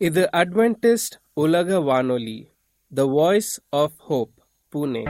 இது அட்வென்டிஸ்ட் உலக வானொலி the voice of hope Pune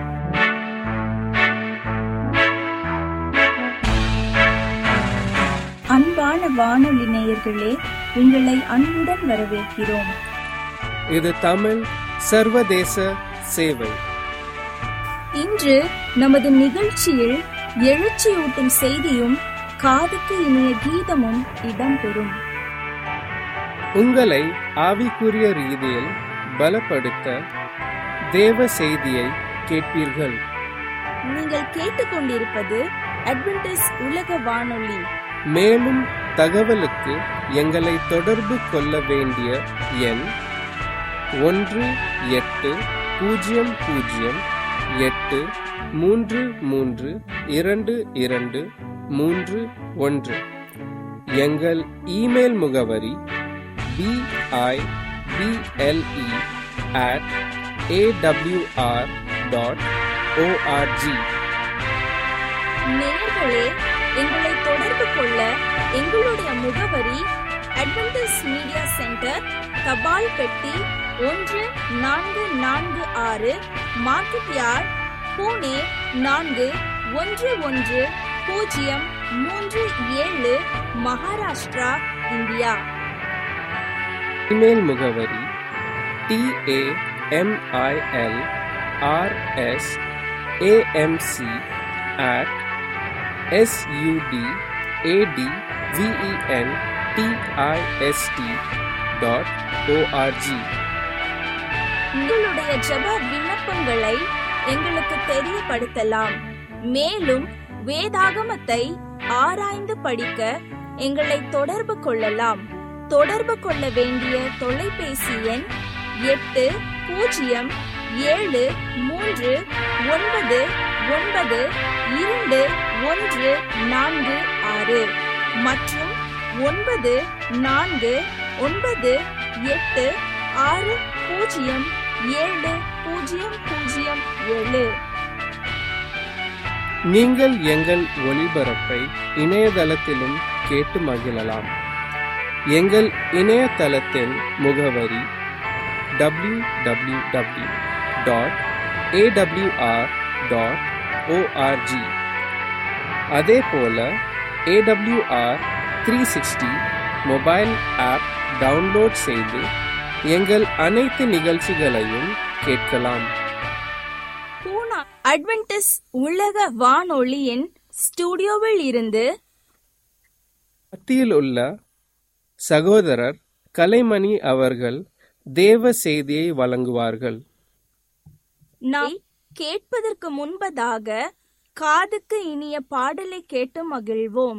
அன்பான வானொலி நேயர்களே உங்களை அன்புடன் வரவேற்கிறோம் இது தமிழ் சர்வதேச சேவை இன்று நமது நிகழ்ச்சியில் எழுச்சியூட்டும் செய்தியும் காதுக்கு இனிய கீதமும் இடம்பெறும் உங்களை ஆவிக்குரிய ரீதியில் பலப்படுத்த தேவ செய்தியை கேட்பீர்கள் நீங்கள் கேட்டுக்கொண்டிருப்பது அட்வென்டிஸ் உலக வானொலி மேலும் தகவலுக்கு எங்களை தொடர்பு கொள்ள வேண்டிய எண் ஒன்று எட்டு பூஜ்ஜியம் பூஜ்ஜியம் எட்டு மூன்று மூன்று இரண்டு இரண்டு மூன்று ஒன்று எங்கள் இமெயில் முகவரி BIBLE at AWR dot ORG நேயர்களே எங்களை தொடர்பு கொள்ள எங்களுடைய முகவரி அட்வென்டிஸ் மீடியா சென்டர் தபால் பெட்டி ஒன்று நான்கு நான்கு ஆறு மார்க்கெட் யார்ட் பூனே நான்கு ஒன்று ஒன்று பூஜ்ஜியம் மூன்று ஏழு மகாராஷ்டிரா இந்தியா இமெயில் முகவரி TAMIL RS AMC at SUD AT VEN DIST dot ORG உங்களுடைய ஜெப விண்ணப்பங்களை எங்களுக்கு தெரியப்படுத்தலாம் மேலும் வேதாகமத்தை ஆராய்ந்து படிக்க எங்களை தொடர்பு கொள்ளலாம் தொடர்பு கொள்ள வேண்டிய தொலைபேசி எண் எட்டு பூஜ்ஜியம் ஏழு மூன்று ஒன்பது ஒன்பது இரண்டு ஒன்று நான்கு ஆறு மற்றும் ஒன்பது நான்கு ஒன்பது எட்டு ஆறு பூஜ்ஜியம் ஏழு பூஜ்ஜியம் பூஜ்ஜியம் ஏழு நீங்கள் எங்கள் ஒளிபரப்பை இணையதளத்திலும் கேட்டு மகிழலாம் எங்கள் இணையதளத்தின் முகவரி W W W dot AWR dot ORG அதே போல AWR three sixty mobile app download செய்து எங்கள் அனைத்து நிகழ்ச்சிகளையும் கேட்கலாம் பூனா அட்வென்டிஸ் உலக வானொலியின் ஸ்டுடியோவில் இருந்து மத்தியில் உள்ள சகோதரர் கலைமணி அவர்கள் தேவ செய்தியை வழங்குவார்கள் நாம் கேட்பதற்கு முன்பதாக காதுக்கு இனிய பாடலை கேட்டு மகிழ்வோம்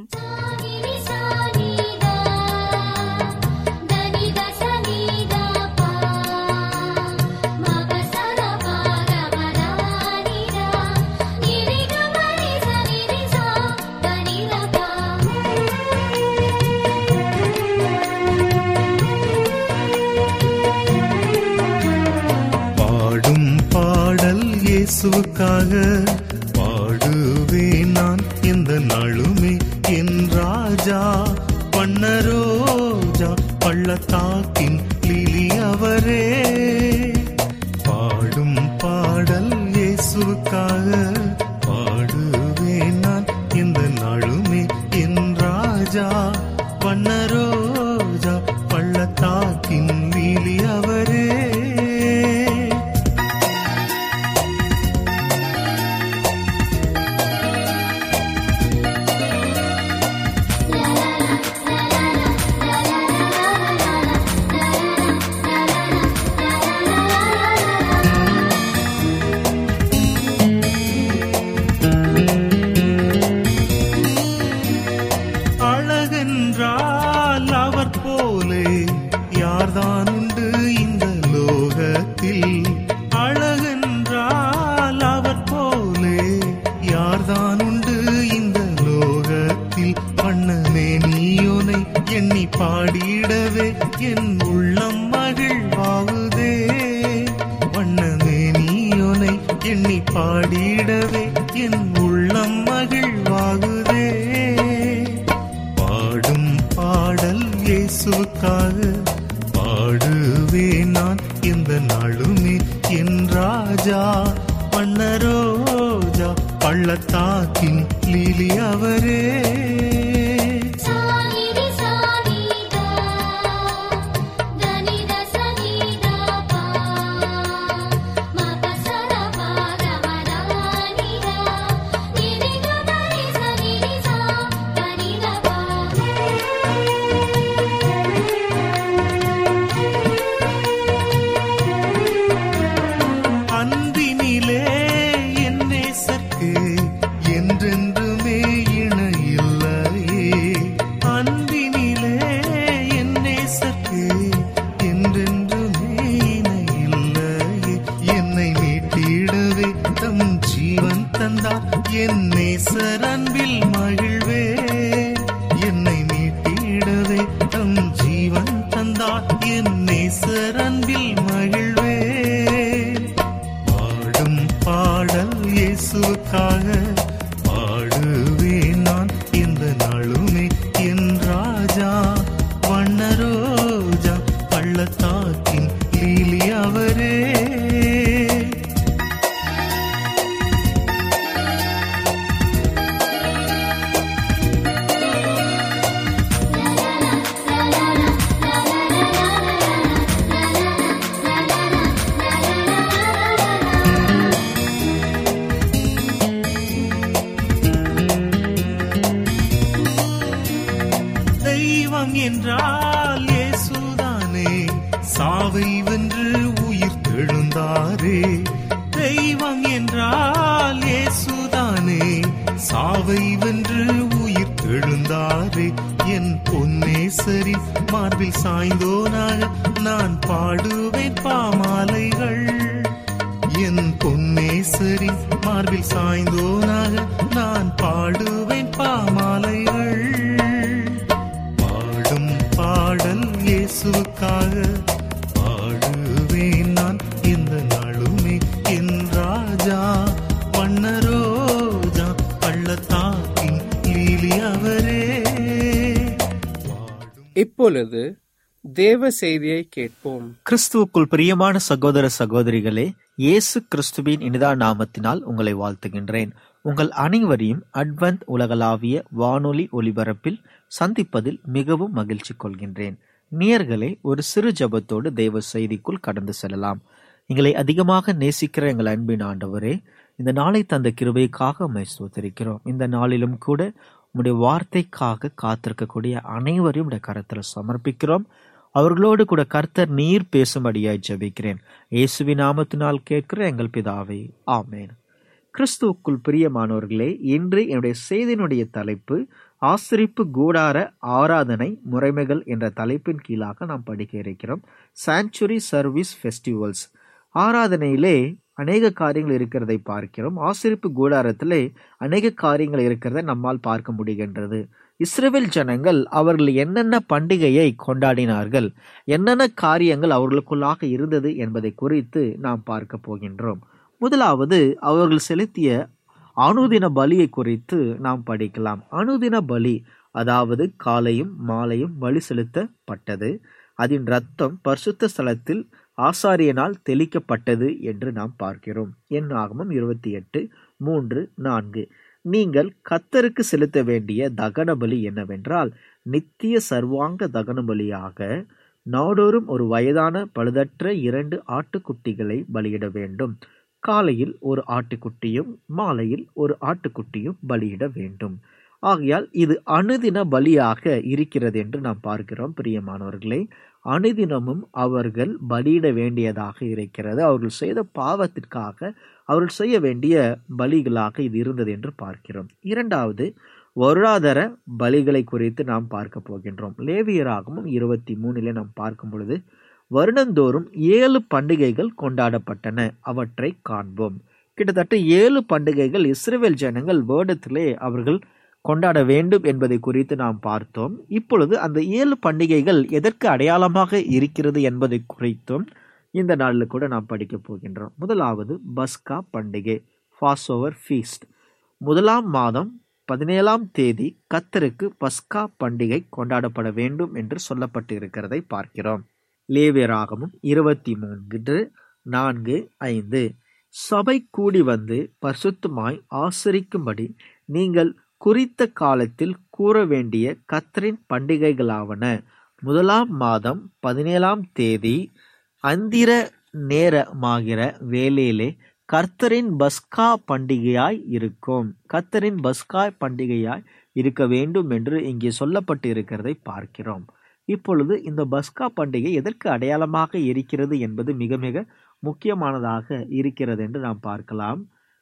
பாடும் பாடல் இயேசுவுக்காக பாடுவேன் நான் எந்த நாளுமே என் ராஜா பண்ணரோஜா பள்ளத்தாக்கின் லிலி அவரே பாடும் பாடல் இயேசுவுக்காக பாடுவேன் நான் எந்த நாளுமே என் ராஜா பண்ணரோஜா பள்ளத்தாக்கின் லீலி அவரே அழகென்றால் அவர் போலே யார்தான் உண்டு இந்த லோகத்தில் அழகென்றால் அவர் போலே யார்தான் உண்டு இந்த லோகத்தில் வண்ணமே நீயோனை எண்ணி பாடிடவே என் உள்ளம் மகிழ்வாகுதே வண்ணமே நீயோனை எண்ணி பாடிடவே என் உள்ளம் மகிழ்வாகுதே பாடும் பாடல் இயேசுவுக்காக பாடு நாளுமே என் ராஜா வண்ணரோஜா பள்ளத்தாக்கின் லீலி அவரே சானிரி சானிதா தனித சனிதா பா மபசர பாரமதானிதா நிரிக பரி சனிரி சா தனித பா அன்பினிலே என் நேசர்க்கு என்றென்றுமே இணையில்லையே அன்பினிலே என் நேசர்க்கு என்றென்றுமே இணையில்லையே என்னை மீட்டிடவே தம் ஜீவன் தந்தார் என் நேசர் அன்பில் மகிழ்வே என்னை மீட்டிடவே தம் ஜீவன் தந்தார் என் நேசர் அன்பில் மகிழ்வே பாடும் பாடல் இயேசுக்காக பாடுவேன் நான் இந்த நாளுமே என் ராஜா வண்ணரோஜா பள்ளத்தாக்கின் லீலி அவரே தெய்வம் என்றால் இயேசுதானே சாவை வென்று உயிர் தெழுந்தாரே தெய்வம் என்றால் இயேசுதானே சாவை வென்று உயிர் தெழுந்தாரே என் பொன்னேசரி மார்பில் சாய்ந்தோனாக நான் பாடுவேன் பாமாலைகள் என் பொன்னேசரி மார்பில் சாய்ந்தோனாக நான் பாடுவேன் பாமாலைகள் பாடும் பாடல் இயேசுக்காக பாடுவேன் நான் இந்த நாளுமே என் ராஜா வண்ணரோஜா பள்ளத்தாக்கின் லீலி அவரே பாடும் இப்பொழுது தேவ செய்தியை கேட்போம் கிறிஸ்துவுக்குள் பிரியமான சகோதர சகோதரிகளே இயேசு கிறிஸ்துவின் இனிதா நாமத்தினால் உங்களை வாழ்த்துகின்றேன் உங்கள் அனைவரையும் அட்வந்த் உலகளாவிய வானொலி ஒலிபரப்பில் சந்திப்பதில் மிகவும் மகிழ்ச்சி கொள்கின்றேன் நேயர்களே ஒரு சிறு ஜெபத்தோடு தேவ செய்திக்குள் கடந்து செல்லலாம் எங்களை அதிகமாக நேசிக்கிற எங்கள் அன்பின் ஆண்டவரே இந்த நாளை தந்த கிருபைக்காக உம்மை ஸ்தோத்திரிக்கிறோம் இந்த நாளிலும் கூட உம்முடைய வார்த்தைக்காக காத்திருக்கக்கூடிய அனைவரையும் உடைய கரத்தில் சமர்ப்பிக்கிறோம் அவர்களோடு கூட கர்த்தர் நீர் பேசும்படியாய் ஜெபிக்கிறேன் இயேசுவின் நாமத்தினால் கேட்கிற எங்கள் பிதாவே ஆமேன் கிறிஸ்துவுக்குள் பிரியமானவர்களே இன்று என்னுடைய செய்தியினுடைய தலைப்பு ஆசிரிப்பு கூடார ஆராதனை முறைமைகள் என்ற தலைப்பின் கீழாக நாம் படிக்க இருக்கிறோம் சாங்சுரி சர்வீஸ் ஃபெஸ்டிவல்ஸ் ஆராதனையிலே அநேக காரியங்கள் இருக்கிறதை பார்க்கிறோம் ஆசிரிப்பு கூடாரத்திலே அநேக காரியங்கள் இருக்கிறதை நம்மால் பார்க்க முடிகின்றது இஸ்ரேல் ஜனங்கள் அவர்கள் என்னென்ன பண்டிகையை கொண்டாடினார்கள் என்னென்ன காரியங்கள் அவர்களுக்குள்ளாக இருந்தது என்பதை குறித்து நாம் பார்க்க போகின்றோம் முதலாவது அவர்கள் செலுத்திய அனுதின பலியை குறித்து நாம் படிக்கலாம் அனுதின பலி அதாவது காலையும் மாலையும் பலி செலுத்தப்பட்டது அதன் ரத்தம் பரிசுத்த ஸ்தலத்தில் ஆசாரியனால் தெளிக்கப்பட்டது என்று நாம் பார்க்கிறோம் என் ஆகமம் இருபத்தி எட்டு மூன்று நான்கு நீங்கள் கத்தருக்கு செலுத்த வேண்டிய தகன பலி என்னவென்றால் நித்திய சர்வாங்க தகன பலியாக நாடோறும் ஒரு வயதான பழுதற்ற இரண்டு ஆட்டுக்குட்டிகளை பலியிட வேண்டும் காலையில் ஒரு ஆட்டுக்குட்டியும் மாலையில் ஒரு ஆட்டுக்குட்டியும் பலியிட வேண்டும் ஆகையால் இது அனுதின பலியாக இருக்கிறது என்று நாம் பார்க்கிறோம் பிரியமானவர்களே அனுதினமும் அவர்கள் பலியிட வேண்டியதாக இருக்கிறது அவர்கள் செய்த பாவத்திற்காக அவர்கள் செய்ய வேண்டிய பலிகளாக இது இருந்தது என்று பார்க்கிறோம் இரண்டாவது வருடாதார பலிகளை குறித்து நாம் பார்க்க போகின்றோம் லேவியராகவும் இருபத்தி மூணிலே நாம் பார்க்கும் பொழுது வருடந்தோறும் ஏழு பண்டிகைகள் கொண்டாடப்பட்டன அவற்றை காண்போம் கிட்டத்தட்ட ஏழு பண்டிகைகள் இஸ்ரேல் ஜனங்கள் வேடத்திலே அவர்கள் கொண்டாட வேண்டும் என்பதை குறித்து நாம் பார்த்தோம் இப்பொழுது அந்த ஏழு பண்டிகைகள் எதற்கு அடையாளமாக இருக்கிறது என்பதை குறித்தும் இந்த நாளில் கூட நாம் படிக்கப் போகின்றோம் முதலாவது பஸ்கா பண்டிகை ஃபாஸ் ஓவர் ஃபீஸ்ட் முதலாம் மாதம் பதினேழாம் தேதி கத்தருக்கு பஸ்கா பண்டிகை கொண்டாடப்பட வேண்டும் என்று சொல்லப்பட்டு இருக்கிறதை பார்க்கிறோம் லேவியராகமும் இருபத்தி மூன்று நான்கு ஐந்து சபை கூடி வந்து பரிசுத்தமாய் ஆசரிக்கும்படி நீங்கள் குறித்த காலத்தில் கூற வேண்டிய கத்தரின் பண்டிகைகளாவன முதலாம் மாதம் பதினேழாம் தேதி அந்திர நேரமாகிற வேளையிலே கர்த்தரின் பஸ்கா பண்டிகையாய் இருக்கும் கர்த்தரின் பஸ்கா பண்டிகையாய் இருக்க வேண்டும் என்று இங்கே சொல்லப்பட்டு இருக்கிறதை பார்க்கிறோம் இப்பொழுது இந்த பஸ்கா பண்டிகை எதற்கு அடையாளமாக இருக்கிறது என்பது மிக மிக முக்கியமானதாக இருக்கிறது என்று நாம் பார்க்கலாம்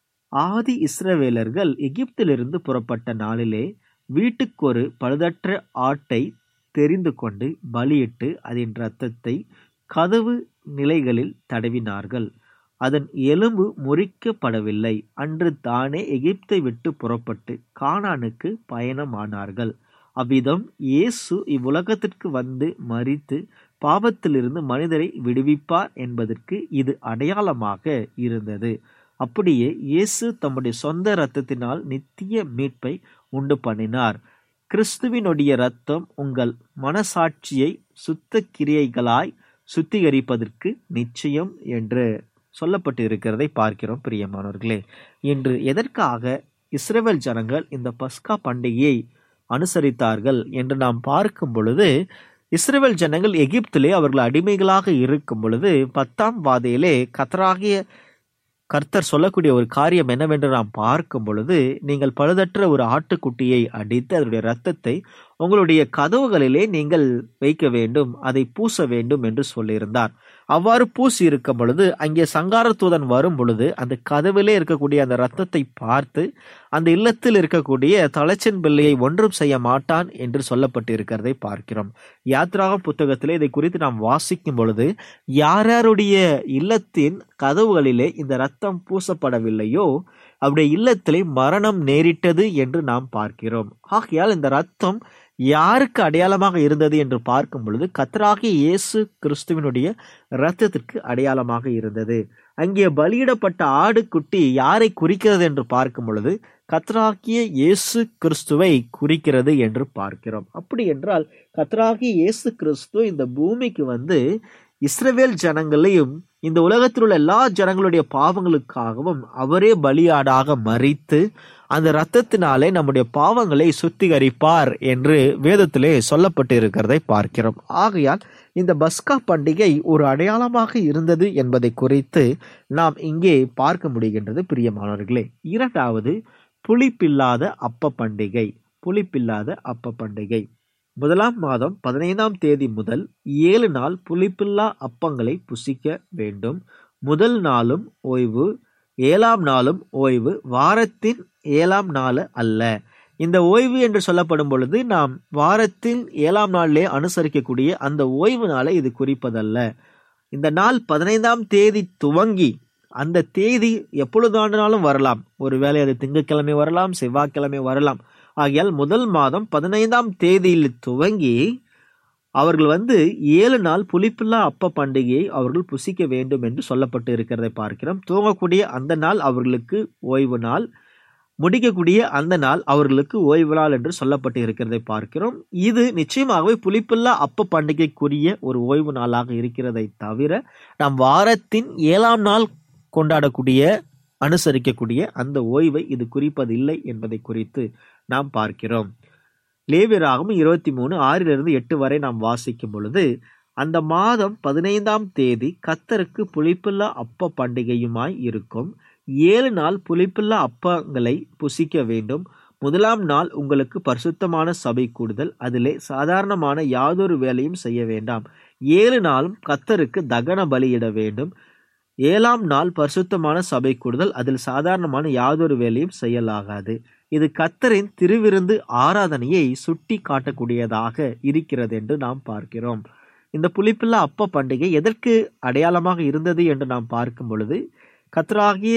ஆதி இஸ்ரவேலர்கள் எகிப்திலிருந்து புறப்பட்ட நாளிலே வீட்டுக்கொரு பழுதற்ற ஆட்டை தெரிந்து கொண்டு பலியிட்டு அதன் இரத்தத்தை கதவு நிலைகளில் தடவினார்கள் அதன் எலும்பு முறிக்கப்படவில்லை அன்று தானே எகிப்தை விட்டு புறப்பட்டு கானானுக்கு பயணமானார்கள் அவ்விதம் இயேசு இவ்வுலகத்திற்கு வந்து மறித்து பாவத்திலிருந்து மனிதரை விடுவிப்பார் என்பதற்கு இது அடையாளமாக இருந்தது அப்படியே இயேசு தம்முடைய சொந்த இரத்தத்தினால் நித்திய மீட்பை உண்டு பண்ணினார் கிறிஸ்துவினுடைய இரத்தம் உங்கள் மனசாட்சியை சுத்த கிரியைகளாய் சுத்திகரிப்பதற்கு நிச்சயம் என்று சொல்லப்பட்டு இருக்கிறதை பார்க்கிறோம் பிரியமானவர்களே இன்று எதற்காக இஸ்ரேல் ஜனங்கள் இந்த பஸ்கா பண்டிகையை அனுசரித்தார்கள் என்று நாம் பார்க்கும் பொழுது இஸ்ரேல் ஜனங்கள் எகிப்திலே அவர்கள் அடிமைகளாக இருக்கும் பொழுது பத்தாம் வாதையிலே கத்தராகிய கர்த்தர் சொல்லக்கூடிய ஒரு காரியம் என்னவென்று நாம் பார்க்கும் பொழுது நீங்கள் பழுதற்ற ஒரு ஆட்டுக்குட்டியை அடித்து அதனுடைய இரத்தத்தை உங்களுடைய கதவுகளிலே நீங்கள் வைக்க வேண்டும் அதை பூச வேண்டும் என்று சொல்லியிருந்தார் அவ்வாறு பூசி இருக்கும் பொழுது அங்கே சங்கார தூதன் வரும் பொழுது அந்த கதவிலே இருக்கக்கூடிய அந்த ரத்தத்தை பார்த்து அந்த இல்லத்தில் இருக்கக்கூடிய தலைச்சன் பிள்ளையை ஒன்றும் செய்ய மாட்டான் என்று சொல்லப்பட்டு இருக்கிறதை பார்க்கிறோம் யாத்ராக புத்தகத்திலே இதை குறித்து நாம் வாசிக்கும் பொழுது யார் யாருடைய இல்லத்தின் கதவுகளிலே இந்த ரத்தம் பூசப்படவில்லையோ அவருடைய இல்லத்திலே மரணம் நேரிட்டது என்று நாம் பார்க்கிறோம் ஆகையால் இந்த ரத்தம் யாருக்கு அடையாளமாக இருந்தது என்று பார்க்கும் பொழுது கத்தராகிய இயேசு கிறிஸ்துவினுடைய இரத்தத்திற்கு அடையாளமாக இருந்தது அங்கே பலியிடப்பட்ட ஆடு குட்டி யாரை குறிக்கிறது என்று பார்க்கும் பொழுது கத்தராகிய இயேசு கிறிஸ்துவை குறிக்கிறது என்று பார்க்கிறோம் அப்படி என்றால் கத்தராகிய இயேசு கிறிஸ்து இந்த பூமிக்கு வந்து இஸ்ரவேல் ஜனங்களையும் இந்த உலகத்தில் உள்ள எல்லா ஜனங்களுடைய பாவங்களுக்காகவும் அவரே பலியாடாக மறித்து அந்த இரத்தத்தினாலே நம்முடைய பாவங்களை சுத்திகரிப்பார் என்று வேதத்திலே சொல்லப்பட்டு இருக்கிறதை பார்க்கிறோம் ஆகையால் இந்த பஸ்கா பண்டிகை ஒரு அடையாளமாக இருந்தது என்பதை குறித்து நாம் இங்கே பார்க்க முடிகின்றது பிரியமானவர்களே இரண்டாவது புளிப்பில்லாத அப்ப பண்டிகை புளிப்பில்லாத அப்ப பண்டிகை முதலாம் மாதம் பதினைந்தாம் தேதி முதல் ஏழு நாள் புளிப்பில்லா அப்பங்களை புசிக்க வேண்டும் முதல் நாளும் ஓய்வு ஏழாம் நாளும் ஓய்வு வாரத்தின் ஏழாம் நாள் அல்ல இந்த ஓய்வு என்று சொல்லப்படும் பொழுது நாம் வாரத்தில் ஏழாம் நாளிலே அனுசரிக்கக்கூடிய அந்த ஓய்வு நாளை இது குறிப்பதல்ல இந்த நாள் பதினைந்தாம் தேதி துவங்கி அந்த தேதி எப்பொழுதானாலும் வரலாம் ஒருவேளை அது திங்கட்கிழமை வரலாம் செவ்வாய்க்கிழமை வரலாம் ஆகையால் முதல் மாதம் பதினைந்தாம் தேதியில் துவங்கி அவர்கள் வந்து ஏழு நாள் புளிப்பில்லா அப்ப பண்டிகையை அவர்கள் புசிக்க வேண்டும் என்று சொல்லப்பட்டு இருக்கிறதை பார்க்கிறோம் தூங்கக்கூடிய அந்த நாள் அவர்களுக்கு ஓய்வு நாள் முடிக்கக்கூடிய அந்த நாள் அவர்களுக்கு ஓய்வு நாள் என்று சொல்லப்பட்டு இருக்கிறதை பார்க்கிறோம் இது நிச்சயமாகவே புளிப்பில்லா அப்ப பண்டிகைக்குரிய ஒரு ஓய்வு நாளாக இருக்கிறதை தவிர நாம் வாரத்தின் ஏழாம் நாள் கொண்டாடக்கூடிய அனுசரிக்கக்கூடிய அந்த ஓய்வை இது குறிப்பதில்லை என்பதை குறித்து நாம் பார்க்கிறோம் லேவியராகவும் இருபத்தி மூணு ஆறிலிருந்து எட்டு வரை நாம் வாசிக்கும் பொழுது அந்த மாதம் பதினைந்தாம் தேதி கத்தருக்கு புளிப்புள்ள அப்ப பண்டிகையுமாய் இருக்கும் ஏழு நாள் புளிப்புள்ள அப்பங்களை புசிக்க வேண்டும் முதலாம் நாள் உங்களுக்கு பரிசுத்தமான சபை கூடுதல் அதிலே சாதாரணமான யாதொரு வேலையும் செய்ய வேண்டாம் ஏழு நாளும் கத்தருக்கு தகன பலியிட வேண்டும் ஏழாம் நாள் பரிசுத்தமான சபை கூடுதல் அதில் சாதாரணமான யாதொரு வேலையும் செய்யலாகாது இது கத்தரின் திருவிருந்து ஆராதனையை சுட்டி காட்டக்கூடியதாக இருக்கிறது என்று நாம் பார்க்கிறோம் இந்த புளிப்பில்லா அப்ப பண்டிகை எதற்கு அடையாளமாக இருந்தது என்று நாம் பார்க்கும் பொழுது கத்தராகிய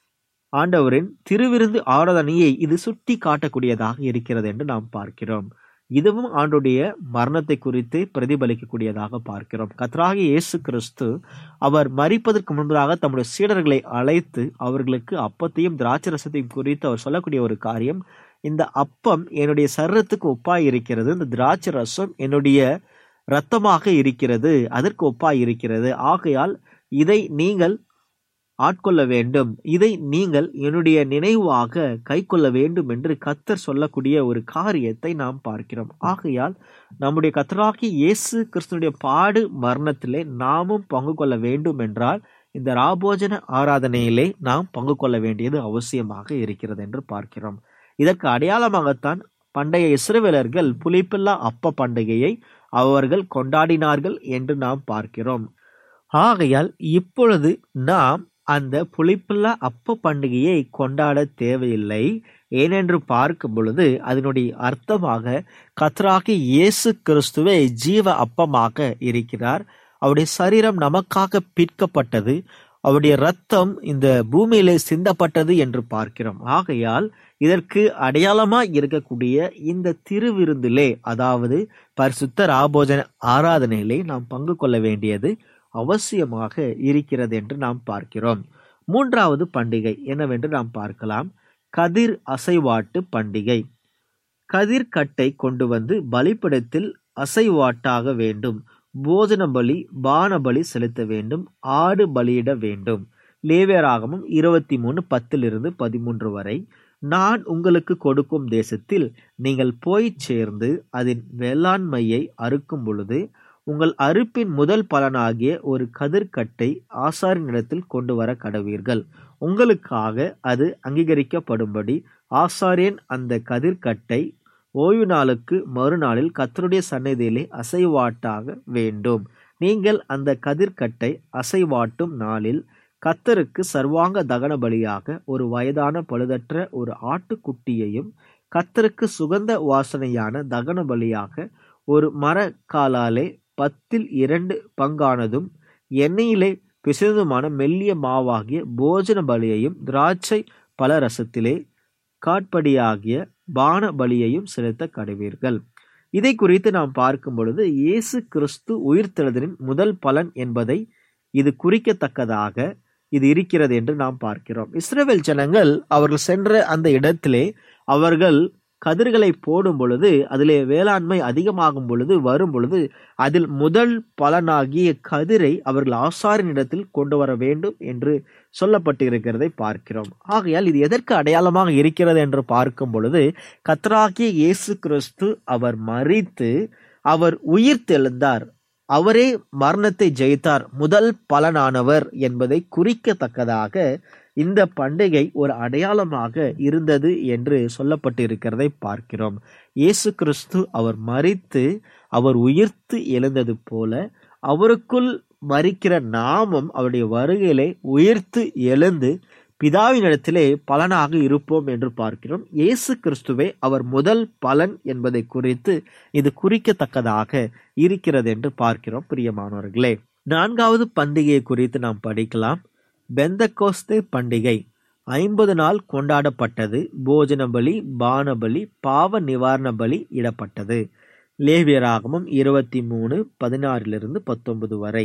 ஆண்டவரின் திருவிருந்து ஆராதனையை இது சுட்டி காட்டக்கூடியதாக இருக்கிறது என்று நாம் பார்க்கிறோம் இதுவும் ஆண்டுடைய மரணத்தை குறித்து பிரதிபலிக்கக்கூடியதாக பார்க்கிறோம் கத்ராகி இயேசு கிறிஸ்து அவர் மறிப்பதற்கு முன்பதாக தம்முடைய சீடர்களை அழைத்து அவர்களுக்கு அப்பத்தையும் திராட்சரசத்தையும் குறித்து அவர் சொல்லக்கூடிய ஒரு காரியம் இந்த அப்பம் என்னுடைய சரீரத்துக்கு ஒப்பாய் இருக்கிறது இந்த திராட்சை ரசம் என்னுடைய இரத்தமாக இருக்கிறது அதற்கு ஒப்பாய் இருக்கிறது ஆகையால் இதை நீங்கள் ஆட்கொள்ள வேண்டும் இதை நீங்கள் என்னுடைய நினைவாக கைக்கொள்ள வேண்டும் என்று கத்தர் சொல்லக்கூடிய ஒரு காரியத்தை நாம் பார்க்கிறோம் ஆகையால் நம்முடைய கத்தராகி இயேசு கிறிஸ்துடைய பாடு மரணத்திலே நாமும் பங்கு கொள்ள வேண்டும் என்றால் இந்த ராபோஜன ஆராதனையிலே நாம் பங்கு கொள்ள வேண்டியது அவசியமாக இருக்கிறது என்று பார்க்கிறோம் இதற்கு அடையாளமாகத்தான் பண்டைய இஸ்ரவேலர்கள் புலிப்பில்லா அப்ப பண்டிகையை அவர்கள் கொண்டாடினார்கள் என்று நாம் பார்க்கிறோம் ஆகையால் இப்பொழுது நாம் அந்த புளிப்புள்ள அப்ப பண்டிகையை கொண்டாட தேவையில்லை ஏனென்று பார்க்கும் பொழுது அதனுடைய அர்த்தமாக கத்ராகி இயேசு கிறிஸ்துவே ஜீவ அப்பமாக இருக்கிறார் அவருடைய சரீரம் நமக்காக பிற்கப்பட்டது அவருடைய ரத்தம் இந்த பூமியிலே சிந்தப்பட்டது என்று பார்க்கிறோம் ஆகையால் இதற்கு அடையாளமாய் இருக்கக்கூடிய இந்த திருவிருந்திலே அதாவது பரிசுத்த ராபோஜன ஆராதனையிலே நாம் பங்கு கொள்ள வேண்டியது அவசியமாக இருக்கிறது என்று நாம் பார்க்கிறோம் மூன்றாவது பண்டிகை என்னவென்று நாம் பார்க்கலாம் கதிர் அசைவாட்டு பண்டிகை கதிர்கட்டை கொண்டு வந்து பலிப்பிடத்தில் அசைவாட்டாக வேண்டும் போஜன பலி பான பலி செலுத்த வேண்டும் ஆடு பலியிட வேண்டும் லேவியராகமும் இருபத்தி மூணு பத்திலிருந்து பதிமூன்று வரை நான் உங்களுக்கு கொடுக்கும் தேசத்தில் நீங்கள் போய் சேர்ந்து அதன் வேளாண்மையை அறுக்கும் பொழுது உங்கள் அறுப்பின் முதல் பலனாகிய ஒரு கதிர்கட்டை ஆசாரியனிடத்தில் கொண்டு வர கடவீர்கள் உங்களுக்காக அது அங்கீகரிக்கப்படும்படி ஆசாரியன் அந்த கதிர்கட்டை ஓய்வு நாளுக்கு மறுநாளில் கத்தருடைய சந்நிதியிலே அசைவாட்டாக வேண்டும் நீங்கள் அந்த கதிர்கட்டை அசைவாட்டும் நாளில் கத்தருக்கு சர்வாங்க தகன பலியாக ஒரு வயதான பழுதற்ற ஒரு ஆட்டுக்குட்டியையும் கத்தருக்கு சுகந்த வாசனையான தகன பலியாக ஒரு மரக்காலாலே பத்தில் இரண்டு பங்கானதும் எண்ணெயிலே பிசைந்ததுமான மெல்லிய மாவாகிய போஜன பலியையும் திராட்சை பலரசத்திலே காட்படியாகிய பான பலியையும் செலுத்த கடவீர்கள் இதை குறித்து நாம் பார்க்கும் பொழுது இயேசு கிறிஸ்து உயிர்த்தெழுதலின் முதல் பலன் என்பதை இது குறிக்கத்தக்கதாக இது இருக்கிறது என்று நாம் பார்க்கிறோம் இஸ்ரேல் ஜனங்கள் அவர்கள் சென்ற அந்த இடத்திலே அவர்கள் கதிர்களை போடும் பொழுது அதிலே வேளாண்மை அதிகமாகும் பொழுது வரும் பொழுது அதில் முதல் பலனாகிய கதிரை அவர்கள் ஆசாரினிடத்தில் கொண்டு வர வேண்டும் என்று சொல்லப்பட்டு இருக்கிறதை பார்க்கிறோம் ஆகையால் இது எதற்கு அடையாளமாக இருக்கிறது என்று பார்க்கும் பொழுது கத்ராகிய இயேசு கிறிஸ்து அவர் மறித்து அவர் உயிர் தெழுந்தார் அவரே மரணத்தை ஜெயித்தார் முதல் பலனானவர் என்பதை குறிக்கத்தக்கதாக இந்த பண்டிகை ஒரு அடையாளமாக இருந்தது என்று சொல்லப்பட்டு இருக்கிறதை பார்க்கிறோம் இயேசு கிறிஸ்து அவர் மறித்து அவர் உயிர்த்து எழுந்தது போல அவருக்குள் மறிக்கிற நாமும் அவருடைய வருகையிலே உயிர்த்து எழுந்து பிதாவினிடத்திலே பலனாக இருப்போம் என்று பார்க்கிறோம் இயேசு கிறிஸ்துவே அவர் முதல் பலன் என்பதை குறித்து இது குறிக்கத்தக்கதாக இருக்கிறது என்று பார்க்கிறோம் பிரியமானவர்களே நான்காவது பண்டிகையை குறித்து நாம் படிக்கலாம் பெந்தகோஸ்தே பண்டிகை ஐம்பது நாள் கொண்டாடப்பட்டது போஜன பலி பான பலி பாவ நிவாரண பலி இடப்பட்டது லேவியராகமும் இருபத்தி மூணு பதினாறிலிருந்து பத்தொன்பது வரை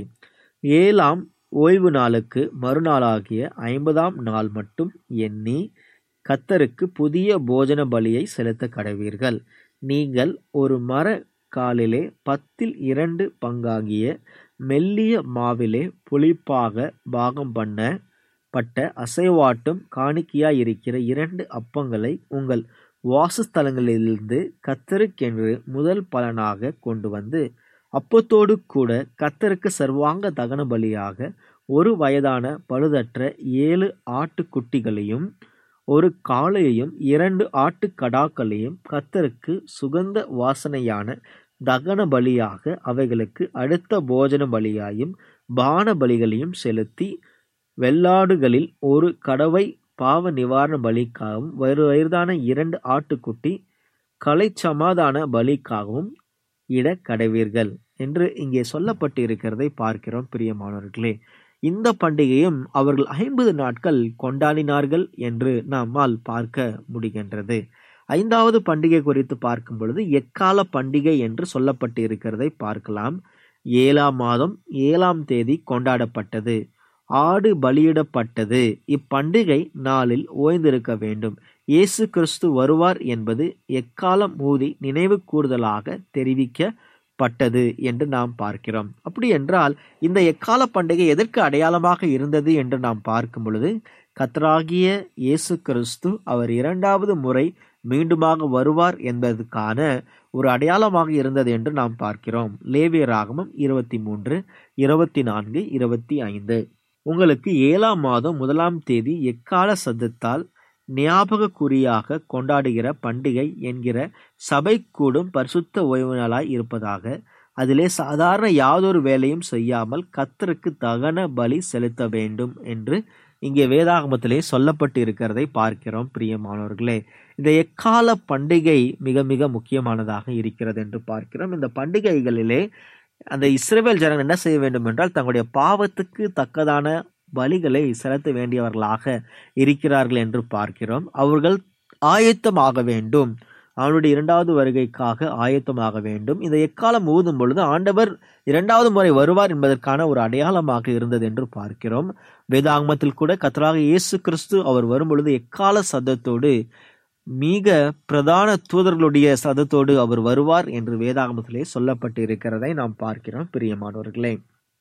ஏழாம் ஓய்வு நாளுக்கு மறுநாளாகிய ஐம்பதாம் நாள் மட்டும் எண்ணி கத்தருக்கு புதிய போஜன பலியை செலுத்த கடவீர்கள் நீங்கள் ஒரு மர காலிலே பத்தில் இரண்டு பங்காகிய மெல்லிய மாவிலே புளிப்பாக பாகம் பண்ண பட்ட அசைவாட்டும் காணிக்கையாயிருக்கிற இரண்டு அப்பங்களை உங்கள் வாசஸ்தலங்களிலிருந்து கத்தருக்கென்று முதல் பலனாக கொண்டு வந்து அப்பத்தோடு கூட கத்தருக்கு சர்வாங்க தகன பலியாக ஒரு வயதான பழுதற்ற ஏழு ஆட்டுக்குட்டிகளையும் ஒரு காளையையும் இரண்டு ஆட்டுக்கடாக்களையும் கத்தருக்கு சுகந்த வாசனையான தகன பலியாக அவைகளுக்கு அடுத்த போஜன பலியாயும் பான பலிகளையும் செலுத்தி வெள்ளாடுகளில் ஒரு கடவை பாவ நிவாரண பலிக்காகவும் வரு வயதான இரண்டு ஆட்டுக்குட்டி கலை சமாதான பலிக்காகவும் இட கடவீர்கள் என்று இங்கே சொல்லப்பட்டு இருக்கிறதை பார்க்கிறோம் பிரியமானவர்களே இந்த பண்டிகையும் அவர்கள் ஐம்பது நாட்கள் கொண்டாடினார்கள் என்று நம்மால் பார்க்க முடிகின்றது ஐந்தாவது பண்டிகை குறித்து பார்க்கும் பொழுது எக்கால பண்டிகை என்று சொல்லப்பட்டு இருக்கிறதை பார்க்கலாம் ஏழாம் மாதம் ஏழாம் தேதி கொண்டாடப்பட்டது ஆடு பலியிடப்பட்டது இப்பண்டிகை நாளில் ஓய்ந்திருக்க வேண்டும் இயேசு கிறிஸ்து வருவார் என்பது எக்காலம் ஊதி நினைவு கூறுதலாக தெரிவிக்க பட்டது என்று நாம் பார்க்கிறோம் அப்படி என்றால் இந்த எக்கால பண்டிகை எதற்கு அடையாளமாக இருந்தது என்று நாம் பார்க்கும் பொழுது கத்தராகிய இயேசு கிறிஸ்து அவர் இரண்டாவது முறை மீண்டுமாக வருவார் என்பதற்கான ஒரு அடையாளமாக இருந்தது என்று நாம் பார்க்கிறோம் லேவிய ராகமம் இருபத்தி மூன்று இருபத்தி நான்கு இருபத்தி ஐந்து உங்களுக்கு ஏழாம் மாதம் முதலாம் தேதி எக்கால சத்தத்தால் ஞாபக குறியாக கொண்டாடுகிற பண்டிகை என்கிற சபை கூடும் பரிசுத்த ஓய்வு நாளாய் இருப்பதாக அதிலே சாதாரண யாதொரு வேலையும் செய்யாமல் கத்தருக்கு தகன பலி செலுத்த வேண்டும் என்று இங்கே வேதாகமத்திலே சொல்லப்பட்டு இருக்கிறதை பார்க்கிறோம் பிரியமானவர்களே இந்த எக்கால பண்டிகை மிக மிக முக்கியமானதாக இருக்கிறது என்று பார்க்கிறோம் இந்த பண்டிகைகளிலே அந்த இஸ்ரேல் ஜனங்கள் என்ன செய்ய வேண்டும் என்றால் தங்களுடைய பாவத்துக்கு தக்கதான பலிகளை செலுத்த வேண்டியவர்களாக இருக்கிறார்கள் என்று பார்க்கிறோம் அவர்கள் ஆயத்தமாக வேண்டும் அவனுடைய இரண்டாவது வருகைக்காக ஆயத்தமாக வேண்டும் இந்த எக்காலம் ஊதும் பொழுது ஆண்டவர் இரண்டாவது முறை வருவார் என்பதற்கான ஒரு அடையாளமாக இருந்தது என்று பார்க்கிறோம் வேதாகமத்தில் கூட கத்தராக இயேசு கிறிஸ்து அவர் வரும் பொழுது எக்கால சத்தத்தோடு மிக பிரதான தூதர்களுடைய சதத்தோடு அவர் வருவார் என்று வேதாகமத்திலே சொல்லப்பட்டு இருக்கிறதை நாம் பார்க்கிறோம் பிரியமானவர்களே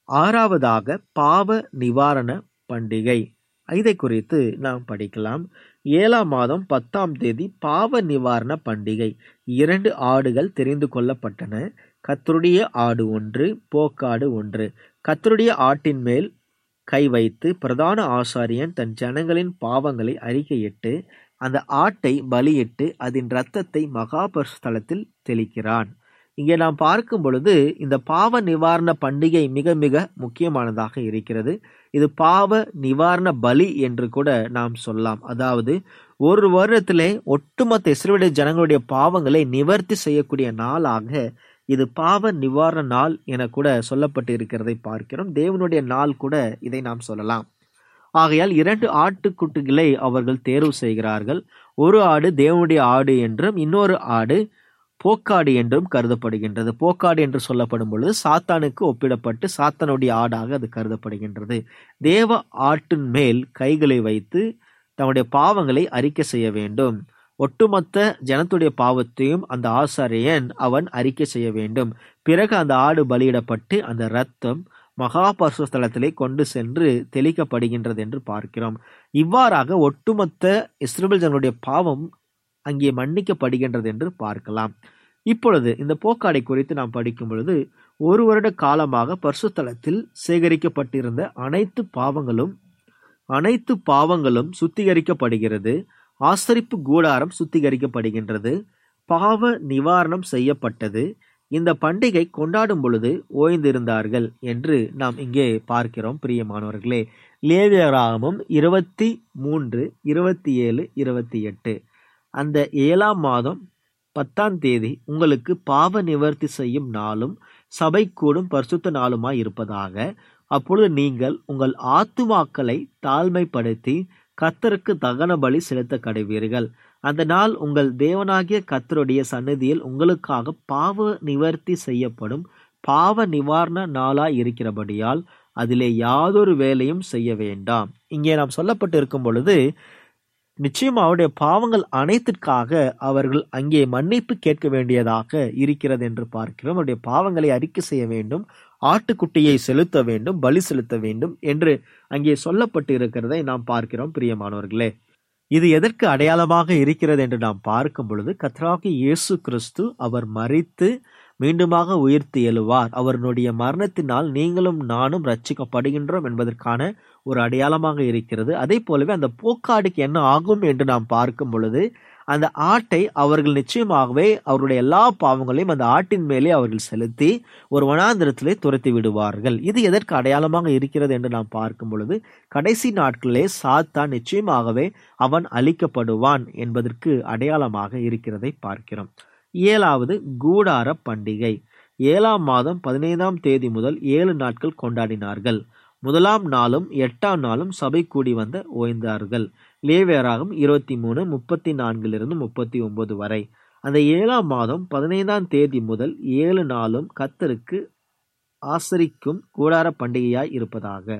ஆறாவதாக பாவ நிவாரண பண்டிகை இதை குறித்து நாம் படிக்கலாம் ஏழாம் மாதம் பத்தாம் தேதி பாவ நிவாரண பண்டிகை இரண்டு ஆடுகள் தெரிந்து கொள்ளப்பட்டன கத்தருடைய ஆடு ஒன்று போக்காடு ஒன்று கத்தருடைய ஆட்டின் மேல் கை வைத்து பிரதான ஆசாரியன் தன் ஜனங்களின் பாவங்களை அறிக்கையிட்டு அந்த ஆட்டை பலியிட்டு அதன் இரத்தத்தை மகாபரிஸ்தலத்தில் தெளிக்கிறான் இங்கே நாம் பார்க்கும் பொழுது இந்த பாவ நிவாரண பண்டிகை மிக மிக முக்கியமானதாக இருக்கிறது இது பாவ நிவாரண பலி என்று கூட நாம் சொல்லலாம் அதாவது ஒரு வருடத்திலே ஒட்டுமொத்த இஸ்ரேலுடைய ஜனங்களுடைய பாவங்களை நிவர்த்தி செய்யக்கூடிய நாளாக இது பாவ நிவாரண நாள் என கூட சொல்லப்பட்டு இருக்கிறதை பார்க்கிறோம் தேவனுடைய நாள் கூட இதை நாம் சொல்லலாம் ஆகையால் இரண்டு ஆட்டுக்குட்டிகளை அவர்கள் தேர்வு செய்கிறார்கள் ஒரு ஆடு தேவனுடைய ஆடு என்றும் இன்னொரு ஆடு போக்காடு என்றும் கருதப்படுகின்றது போக்காடு என்று சொல்லப்படும் பொழுது சாத்தானுக்கு ஒப்பிடப்பட்டு சாத்தானுடைய ஆடாக அது கருதப்படுகின்றது தேவ ஆட்டின் மேல் கைகளை வைத்து தன்னுடைய பாவங்களை அறிக்கை செய்ய வேண்டும் ஒட்டுமொத்த ஜனத்துடைய பாவத்தையும் அந்த ஆசாரியன் அவன் அறிக்கை செய்ய வேண்டும் பிறகு அந்த ஆடு பலியிடப்பட்டு அந்த இரத்தம் மகாபரிசுத்தலத்திலே கொண்டு சென்று தெளிக்கப்படுகின்றது என்று பார்க்கிறோம் இவ்வாறாக ஒட்டுமொத்த இஸ்ரேல் ஜனங்களுடைய பாவம் அங்கே மன்னிக்கப்படுகின்றது என்று பார்க்கலாம் இப்பொழுது இந்த போக்காடை குறித்து நாம் படிக்கும் பொழுது ஒரு வருட காலமாக பரிசுத்தலத்தில் சேகரிக்கப்பட்டிருந்த அனைத்து பாவங்களும் அனைத்து பாவங்களும் சுத்திகரிக்கப்படுகிறது ஆசரிப்பு கூடாரம் சுத்திகரிக்கப்படுகின்றது பாவ நிவாரணம் செய்யப்பட்டது இந்த பண்டிகை கொண்டாடும் பொழுது ஓய்ந்திருந்தார்கள் என்று நாம் இங்கே பார்க்கிறோம் பிரியமானவர்களே லேவியராகமும் இருபத்தி மூன்று இருபத்தி ஏழு இருபத்தி எட்டு அந்த ஏழாம் மாதம் பத்தாம் தேதி உங்களுக்கு பாவ நிவர்த்தி செய்யும் நாளும் சபை கூடும் பரிசுத்த நாளுமாய் இருப்பதாக அப்பொழுது நீங்கள் உங்கள் ஆத்துமாக்களை தாழ்மைப்படுத்தி கத்தருக்கு தகன பலி செலுத்த கடைவீர்கள் அந்த நாள் உங்கள் தேவனாகிய கத்தருடைய சன்னதியில் உங்களுக்காக பாவ நிவர்த்தி செய்யப்படும் பாவ நிவாரண நாளாய் இருக்கிறபடியால் அதிலே யாதொரு வேலையும் செய்ய வேண்டாம் இங்கே நாம் சொல்லப்பட்டு இருக்கும் பொழுது நிச்சயம் அவருடைய பாவங்கள் அனைத்திற்காக அவர்கள் அங்கே மன்னிப்பு கேட்க வேண்டியதாக இருக்கிறது என்று பார்க்கிறோம் அவருடைய பாவங்களை அறிக்கை செய்ய வேண்டும் ஆட்டுக்குட்டியை செலுத்த வேண்டும் பலி செலுத்த வேண்டும் என்று அங்கே சொல்லப்பட்டு இருக்கிறதை நாம் பார்க்கிறோம் பிரியமானவர்களே இது எதற்கு அடையாளமாக இருக்கிறது என்று நாம் பார்க்கும் பொழுது கத்ராகி இயேசு கிறிஸ்து அவர் மறித்து மீண்டுமாக உயிர்த்து எழுவார் அவருடைய மரணத்தினால் நீங்களும் நானும் ரட்சிக்கப்படுகின்றோம் என்பதற்கான ஒரு அடையாளமாக இருக்கிறது அதே போலவே அந்த போக்காடுக்கு என்ன ஆகும் என்று நாம் பார்க்கும் பொழுது அந்த ஆட்டை அவர்கள் நிச்சயமாகவே அவருடைய எல்லா பாவங்களையும் அந்த ஆட்டின் மேலே அவர்கள் செலுத்தி ஒரு வனாந்திரத்திலே துரத்தி விடுவார்கள் இது எதற்கு அடையாளமாக இருக்கிறது என்று நாம் பார்க்கும் பொழுது கடைசி நாட்களிலே சாத்தான் நிச்சயமாகவே அவன் அழிக்கப்படுவான் என்பதற்கு அடையாளமாக இருக்கிறதை பார்க்கிறோம் ஏழாவது கூடார பண்டிகை ஏழாம் மாதம் பதினைந்தாம் தேதி முதல் ஏழு நாட்கள் கொண்டாடினார்கள் முதலாம் நாளும் எட்டாம் நாளும் சபை கூடி வந்த ஓய்ந்தார்கள் லேவியராகும் இருபத்தி மூணு முப்பத்தி நான்கிலிருந்து முப்பத்தி ஒன்பது வரை அந்த ஏழாம் மாதம் பதினைந்தாம் தேதி முதல் ஏழு நாளும் கத்தருக்கு ஆசரிக்கும் கூடார பண்டிகையாய் இருப்பதாக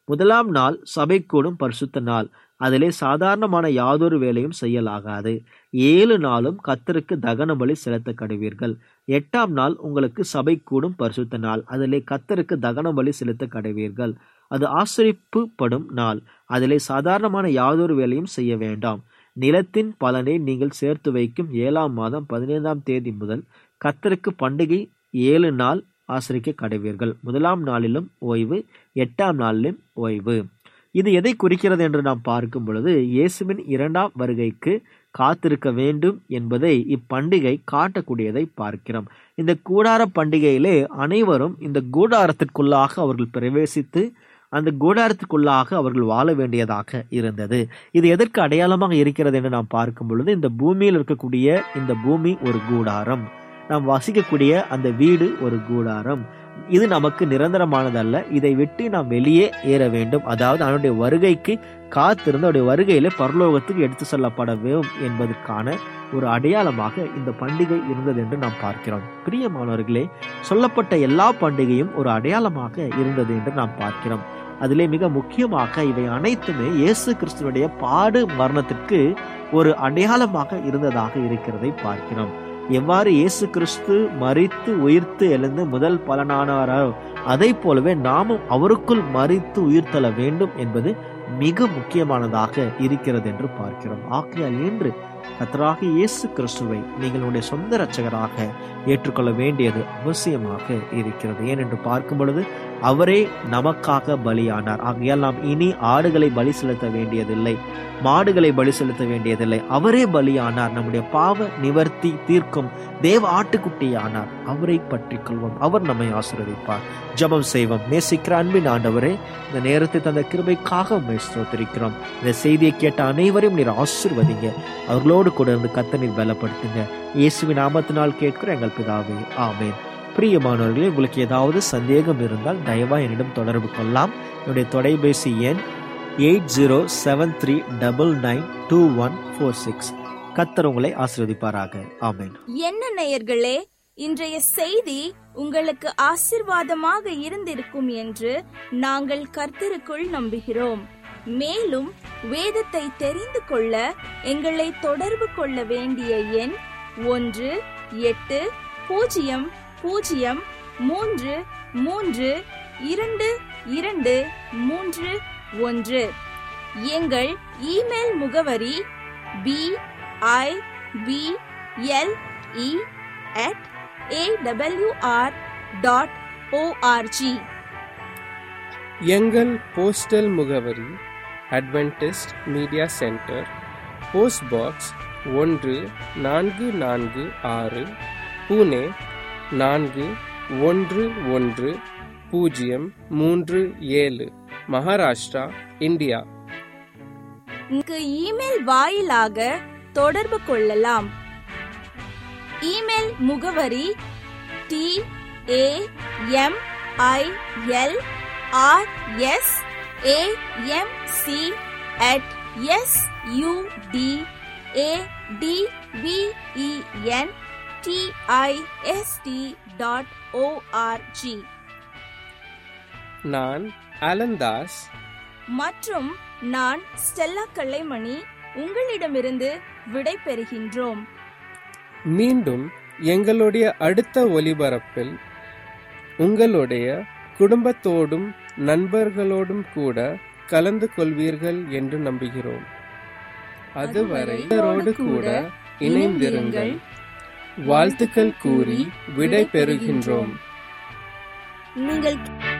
முதலாம் நாள் சபை கூடும் பரிசுத்த நாள் அதிலே சாதாரணமான யாதொரு வேலையும் செய்யலாகாது ஏழு நாளும் கத்தருக்கு தகன பலி செலுத்த கடுவீர்கள் எட்டாம் நாள் உங்களுக்கு சபை கூடும் பரிசுத்த நாள் அதிலே கத்தருக்கு தகன பலி செலுத்த கடுவீர்கள் அது ஆசரிப்புப்படும் நாள் அதிலே சாதாரணமான யாதொரு வேலையும் செய்ய வேண்டாம் நிலத்தின் பலனை நீங்கள் சேர்த்து வைக்கும் ஏழாம் மாதம் பதினைந்தாம் தேதி முதல் கத்தருக்கு பண்டிகை ஏழு நாள் ஆசரிக்க கடைவீர்கள் முதலாம் நாளிலும் ஓய்வு எட்டாம் நாளிலும் ஓய்வு இது எதை குறிக்கிறது என்று நாம் பார்க்கும் பொழுது இயேசுவின் இரண்டாம் வருகைக்கு காத்திருக்க வேண்டும் என்பதை இப்பண்டிகை காட்டக்கூடியதை பார்க்கிறோம் இந்த கூடார பண்டிகையிலே அனைவரும் இந்த கூடாரத்திற்குள்ளாக அவர்கள் பிரவேசித்து அந்த கூடாரத்துக்குள்ளாக அவர்கள் வாழ வேண்டியதாக இருந்தது இது எதற்கு அடையாளமாக இருக்கிறது என்று நாம் பார்க்கும் பொழுது இந்த பூமியில் இருக்கக்கூடிய இந்த பூமி ஒரு கூடாரம் நாம் வசிக்கக்கூடிய அந்த வீடு ஒரு கூடாரம் இது நமக்கு நிரந்தரமானதல்ல இதை விட்டு நாம் வெளியே ஏற வேண்டும் அதாவது அவனுடைய வருகைக்கு காத்திருந்து அவருடைய வருகையில பரலோகத்துக்கு எடுத்து செல்லப்பட வேண்டும் என்பதற்கான ஒரு அடையாளமாக இந்த பண்டிகை இருந்தது என்று நாம் பார்க்கிறோம் பிரியமானவர்களே சொல்லப்பட்ட எல்லா பண்டிகையும் ஒரு அடையாளமாக இருந்தது என்று நாம் பார்க்கிறோம் அதிலே மிக முக்கியமாக இவை அனைத்துமே இயேசு கிறிஸ்துவனுடைய பாடு மரணத்திற்கு ஒரு அடையாளமாக இருந்ததாக இருக்கிறதை பார்க்கிறோம் எவ்வாறு இயேசு கிறிஸ்து மரித்து உயிர்த்து எழுந்து முதல் பலனானாரோ அதை போலவே நாமும் அவருக்குள் மரித்து உயிர்த்தல வேண்டும் என்பது மிக முக்கியமானதாக இருக்கிறது என்று பார்க்கிறோம் ஆகையால் இன்று கத்தராக இயேசு கிறிஸ்துவை நீங்கள் உடைய சொந்த இரட்சகராக ஏற்றுக்கொள்ள வேண்டியது அவசியமாக இருக்கிறது ஏனென்று பார்க்கும் பொழுது அவரே நமக்காக பலியானார் ஆகையால் நாம் இனி ஆடுகளை பலி செலுத்த வேண்டியதில்லை மாடுகளை பலி செலுத்த வேண்டியதில்லை அவரே பலியானார் நம்முடைய பாவ நிவர்த்தி தீர்க்கும் தேவ ஆட்டுக்குட்டியானார் அவரை பற்றி கொள்வோம் அவர் நம்மை ஆசீர்வதிப்பார் ஜெபம் செய்வோம் நேசிக்கிற அன்பின் ஆண்டவரே இந்த நேரத்தை தந்த கிருபைக்காக உண்மை ஸ்தோத்திரிக்கிறோம் இந்த செய்தியை கேட்ட அனைவரையும் நீர் ஆசீர்வதிங்க அவர்களோடு கூட இருந்து கத்த நீர் பலப்படுத்துங்க இயேசுவின் நாமத்தினால் கேட்கிற எங்கள் பிதாவே ஆமென் பிரியமானவர்களே உங்களுக்கு ஏதாவது சந்தேகம் இருந்தால் தயவா என்னிடம் தொடர்பு கொள்ளலாம் என்னுடைய தொலைபேசி எண் eight zero seven three double nine two one four six கத்தர் உங்களை ஆசீர்வதிப்பாராக ஆமென் என்ன நேயர்களே இன்றைய செய்தி உங்களுக்கு ஆசிர்வாதமாக இருந்திருக்கும் என்று நாங்கள் கர்த்தருக்குள் நம்புகிறோம் மேலும் வேதத்தை தெரிந்து கொள்ள எங்களை தொடர்பு கொள்ள வேண்டிய எண் ஒன்று எட்டு பூஜ்ஜியம் பூஜ்ஜியம் மூன்று மூன்று இரண்டு இரண்டு மூன்று ஒன்று எங்கள் இமெயில் முகவரி B I B L E at AWR dot ORG எங்கள் போஸ்டல் முகவரி Adventist media centre post box ஒன்று நான்கு நான்கு ஆறு புனே நான்கு ஒன்று ஒன்று பூஜ்ஜியம் மூன்று ஏழு மகாராஷ்டிரா இந்தியா இங்கு இமெயில் வாயிலாக தொடர்பு கொள்ளலாம் இமெயில் முகவரி T A M I L R S A M C at S U D A T V E N D I S T dot ORG நான் அலந்தாஸ் மற்றும் நான் ஸ்டெல்லா கல்லைமணி உங்களிடமிருந்து விடை பெறுகின்றோம் மீண்டும் எங்களுடைய அடுத்த ஒலிபரப்பில் உங்களுடைய குடும்பத்தோடும் நண்பர்களோடும் கூட கலந்து கொள்வீர்கள் என்று நம்புகிறோம் அதுவரை இவரோடு கூட இணைந்திருங்கள் வாழ்த்துக்கள் கூறி விடை பெறுகின்றோம் நீங்கள்